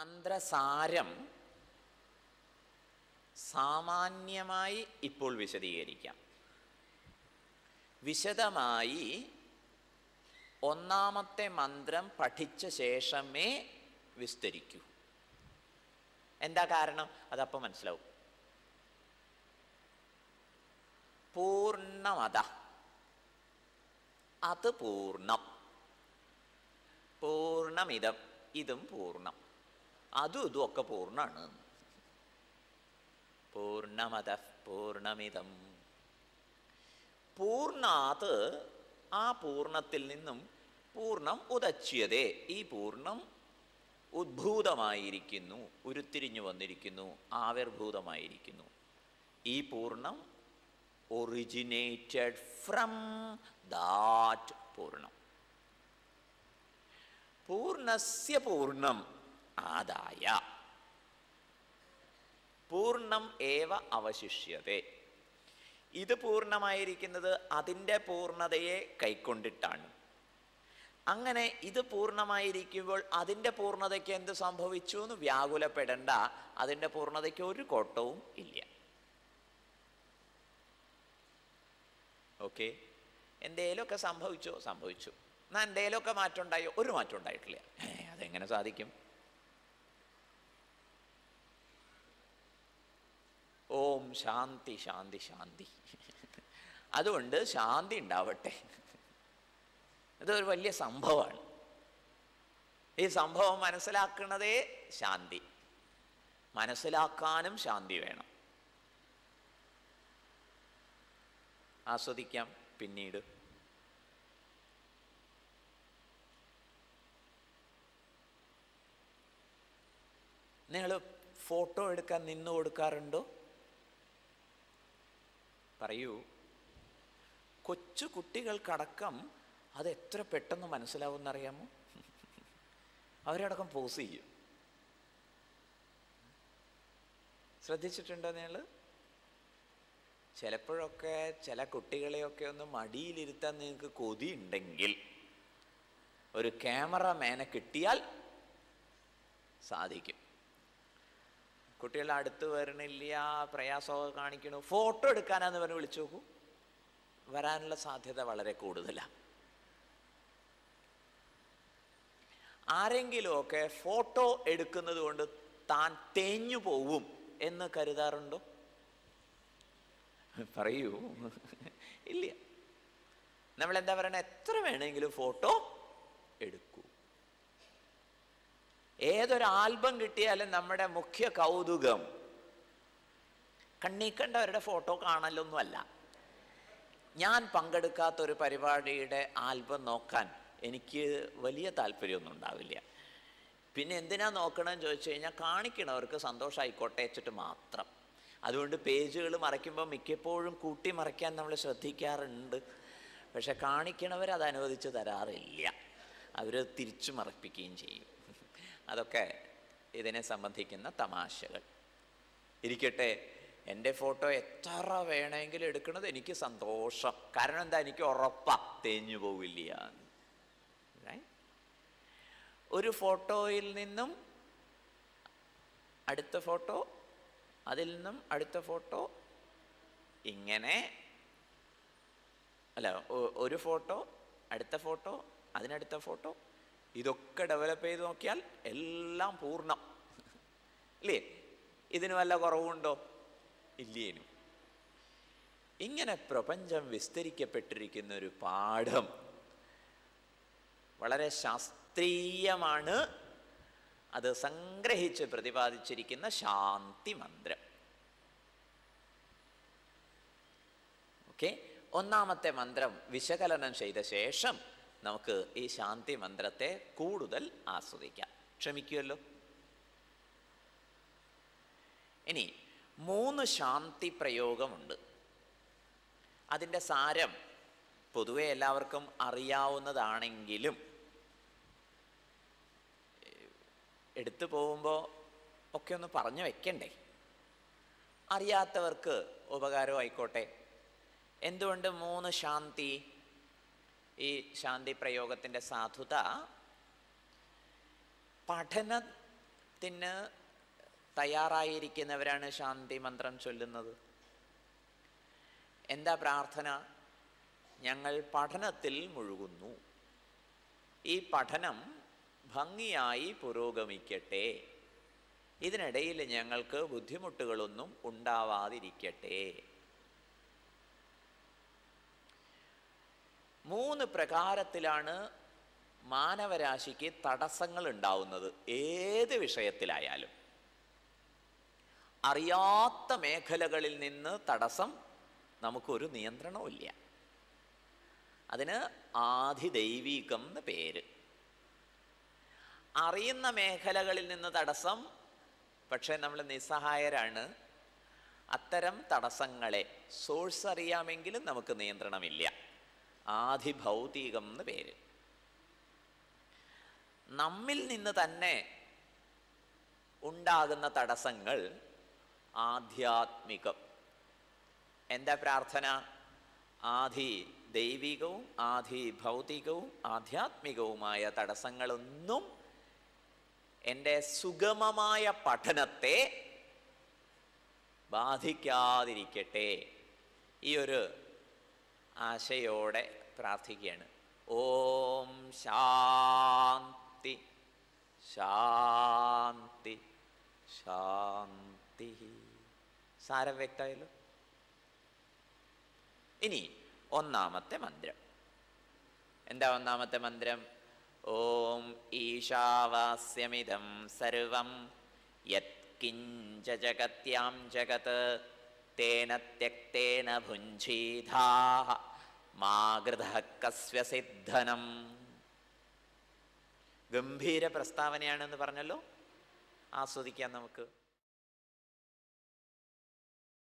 മന്ത്രസാരം സാമാന്യമായി ഇപ്പോൾ വിശദീകരിക്കാം വിശദമായി ഒന്നാമത്തെ മന്ത്രം പഠിച്ച ശേഷമേ വിസ്തരിക്കൂ എന്താ കാരണം അതപ്പം മനസ്സിലാവും പൂർണ്ണമത അത് പൂർണ്ണം പൂർണ്ണമിതം ഇതും പൂർണ്ണം അതും ഇതും ഒക്കെ പൂർണ്ണമാണ് പൂർണ്ണമത പൂർണ്ണമിതം പൂർണ്ണാത് ആ പൂർണ്ണത്തിൽ നിന്നും പൂർണ്ണം ഉദച്യതേ ഈ പൂർണ്ണം ഉദ്ഭൂതമായിരിക്കുന്നു ഉരുത്തിരിഞ്ഞു വന്നിരിക്കുന്നു ആവിർഭൂതമായിരിക്കുന്നു ഈ പൂർണ്ണം ഒറിജിനേറ്റഡ് ഫ്രം ദാറ്റ് പൂർണ്ണം പൂർണ്ണസ്യ പൂർണ്ണം ആദായ പൂർണ്ണം ഏവ അവശിഷ്യതേ ഇത് പൂർണ്ണമായിരിക്കുന്നത് അതിൻ്റെ പൂർണ്ണതയെ കൈക്കൊണ്ടിട്ടാണ് അങ്ങനെ ഇത് പൂർണ്ണമായിരിക്കുമ്പോൾ അതിൻ്റെ പൂർണ്ണതയ്ക്ക് എന്ത് സംഭവിച്ചു എന്ന് വ്യാകുലപ്പെടേണ്ട അതിൻ്റെ പൂർണ്ണതയ്ക്ക് ഒരു കോട്ടവും ഇല്ല ഓക്കെ എന്തേലുമൊക്കെ സംഭവിച്ചോ സംഭവിച്ചു എന്നാൽ എന്തേലുമൊക്കെ മാറ്റം ഉണ്ടായോ ഒരു മാറ്റം ഉണ്ടായിട്ടില്ല ഏ, അതെങ്ങനെ സാധിക്കും ഓം ശാന്തി ശാന്തി ശാന്തി അതുകൊണ്ട് ശാന്തി ഉണ്ടാവട്ടെ ഇതൊരു വലിയ സംഭവമാണ് ഈ സംഭവം മനസ്സിലാക്കുന്നതേ ശാന്തി മനസ്സിലാക്കാനും ശാന്തി വേണം ആസ്വദിക്കാം പിന്നീട് നിങ്ങൾ ഫോട്ടോ എടുക്കാൻ നിന്ന് കൊടുക്കാറുണ്ടോ പറയൂ കൊച്ചു കുട്ടികൾക്കടക്കം അത് എത്ര പെട്ടെന്ന് മനസ്സിലാവുമെന്നറിയാമോ അവരടക്കം പോസ് ചെയ്യും ശ്രദ്ധിച്ചിട്ടുണ്ടോ നിങ്ങൾ ചിലപ്പോഴൊക്കെ ചില കുട്ടികളെയൊക്കെ ഒന്ന് മടിയിലിരുത്താൻ നിങ്ങൾക്ക് കൊതിയുണ്ടെങ്കിൽ ഒരു ക്യാമറമാനെ കിട്ടിയാൽ സാധിക്കും കുട്ടികൾ അടുത്ത് വരണില്ല പ്രയാസമൊക്കെ കാണിക്കണു ഫോട്ടോ എടുക്കാനാന്ന് പറഞ്ഞ് വിളിച്ചു നോക്കൂ വരാനുള്ള സാധ്യത വളരെ കൂടുതലാണ് ആരെങ്കിലുമൊക്കെ ഫോട്ടോ എടുക്കുന്നത് കൊണ്ട് താൻ തേഞ്ഞു പോവും എന്ന് കരുതാറുണ്ടോ പറയൂ ഇല്ല നമ്മൾ എന്താ പറയണ എത്ര വേണമെങ്കിലും ഫോട്ടോ എടുക്കൂ ഏതൊരു ആൽബം കിട്ടിയാലും നമ്മുടെ മുഖ്യ കൗതുകം കണ്ണീ കണ്ടവരുടെ ഫോട്ടോ കാണലൊന്നുമല്ല ഞാൻ പങ്കെടുക്കാത്ത ഒരു പരിപാടിയുടെ ആൽബം നോക്കാൻ എനിക്ക് വലിയ താല്പര്യമൊന്നും ഉണ്ടാവില്ല പിന്നെ എന്തിനാ നോക്കണമെന്ന് ചോദിച്ചു കഴിഞ്ഞാൽ കാണിക്കണവർക്ക് സന്തോഷമായിക്കോട്ടെ വെച്ചിട്ട് മാത്രം അതുകൊണ്ട് പേജുകൾ മറയ്ക്കുമ്പോൾ മിക്കപ്പോഴും കൂട്ടി മറയ്ക്കാൻ നമ്മൾ ശ്രദ്ധിക്കാറുണ്ട് പക്ഷെ കാണിക്കണവർ അത് അനുവദിച്ച് തരാറില്ല അവർ തിരിച്ചു മറപ്പിക്കുകയും ചെയ്യും അതൊക്കെ ഇതിനെ സംബന്ധിക്കുന്ന തമാശകൾ ഇരിക്കട്ടെ എൻ്റെ ഫോട്ടോ എത്ര വേണമെങ്കിലും എടുക്കുന്നത് എനിക്ക് സന്തോഷം കാരണം എന്താ എനിക്ക് ഉറപ്പാ തേഞ്ഞു പോവില്ല Right? ഒരു ഫോട്ടോയിൽ നിന്നും അടുത്ത ഫോട്ടോ അതിൽ നിന്നും അടുത്ത ഫോട്ടോ ഇങ്ങനെ അല്ല ഒ- ഒരു ഫോട്ടോ അടുത്ത ഫോട്ടോ അതിനടുത്ത ഫോട്ടോ ഇതൊക്കെ ഡെവലപ്പ് ചെയ്ത് നോക്കിയാൽ എല്ലാം പൂർണ്ണം ഇല്ലേ ഇതിന് വല്ല കുറവുണ്ടോ ഇല്ലേനും ഇങ്ങനെ പ്രപഞ്ചം വിസ്തരിക്കപ്പെട്ടിരിക്കുന്ന ഒരു പാഠം വളരെ ശാസ്ത്രീയമാണ് അത് സംഗ്രഹിച്ച് പ്രതിപാദിച്ചിരിക്കുന്ന ശാന്തി മന്ത്രം ഓക്കെ ഒന്നാമത്തെ മന്ത്രം വിശകലനം ചെയ്ത ശേഷം നമുക്ക് ഈ ശാന്തി മന്ത്രത്തെ കൂടുതൽ ആസ്വദിക്കാം ക്ഷമിക്കുമല്ലോ ഇനി മൂന്ന് ശാന്തി പ്രയോഗമുണ്ട് അതിൻ്റെ സാരം പൊതുവെ എല്ലാവർക്കും അറിയാവുന്നതാണെങ്കിലും എടുത്തു പോകുമ്പോൾ ഒക്കെ ഒന്ന് പറഞ്ഞു വെക്കണ്ടേ അറിയാത്തവർക്ക് ഉപകാരമായിക്കോട്ടെ എന്തുകൊണ്ട് മൂന്ന് ശാന്തി ഈ ശാന്തി പ്രയോഗത്തിൻ്റെ സാധുത പഠനത്തിന് തയ്യാറായിരിക്കുന്നവരാണ് ശാന്തി മന്ത്രം ചൊല്ലുന്നത് എന്താ പ്രാർത്ഥന ഞങ്ങൾ പഠനത്തിൽ മുഴുകുന്നു ഈ പഠനം ഭംഗിയായി പുരോഗമിക്കട്ടെ ഇതിനിടയിൽ ഞങ്ങൾക്ക് ബുദ്ധിമുട്ടുകളൊന്നും ഉണ്ടാവാതിരിക്കട്ടെ മൂന്ന് പ്രകാരത്തിലാണ് മാനവരാശിക്ക് തടസ്സങ്ങൾ ഉണ്ടാവുന്നത് ഏത് വിഷയത്തിലായാലും അറിയാത്ത മേഖലകളിൽ നിന്ന് തടസ്സം നമുക്കൊരു നിയന്ത്രണവും ഇല്ല അതിന് ആധിദൈവികം എന്ന് പേര് അറിയുന്ന മേഖലകളിൽ നിന്ന് തടസ്സം പക്ഷേ നമ്മൾ നിസ്സഹായരാണ് അത്തരം തടസ്സങ്ങളെ സോഴ്സ് അറിയാമെങ്കിലും നമുക്ക് നിയന്ത്രണമില്ല ആധിഭൗതികം എന്ന് പേര് നമ്മിൽ നിന്ന് തന്നെ ഉണ്ടാകുന്ന തടസ്സങ്ങൾ ആധ്യാത്മികം എന്താ പ്രാർത്ഥന ആധി ദൈവികവും ആധി ഭൗതികവും ആധ്യാത്മികവുമായ തടസ്സങ്ങളൊന്നും എൻ്റെ സുഗമമായ പഠനത്തെ ബാധിക്കാതിരിക്കട്ടെ ഈ ഒരു ആശയോടെ പ്രാർത്ഥിക്കുകയാണ് ഓം ശാന്തി ശാന്തി ശാന്തി സാരം വ്യക്തമായല്ലോ ഇനി ഒന്നാമത്തെ മന്ത്രം എന്താ ഒന്നാമത്തെ മന്ത്രം ഓം ഈശാവാസ്യമിതം സർവം യത്കിഞ്ച ജഗത്യാം ജഗത് തേന ത്യക്തേന ഭുഞ്ചീധാഹ മാകൃത കസ്യ സിദ്ധനം ഗംഭീര പ്രസ്താവനയാണെന്ന് പറഞ്ഞല്ലോ ആസ്വദിക്കാം നമുക്ക്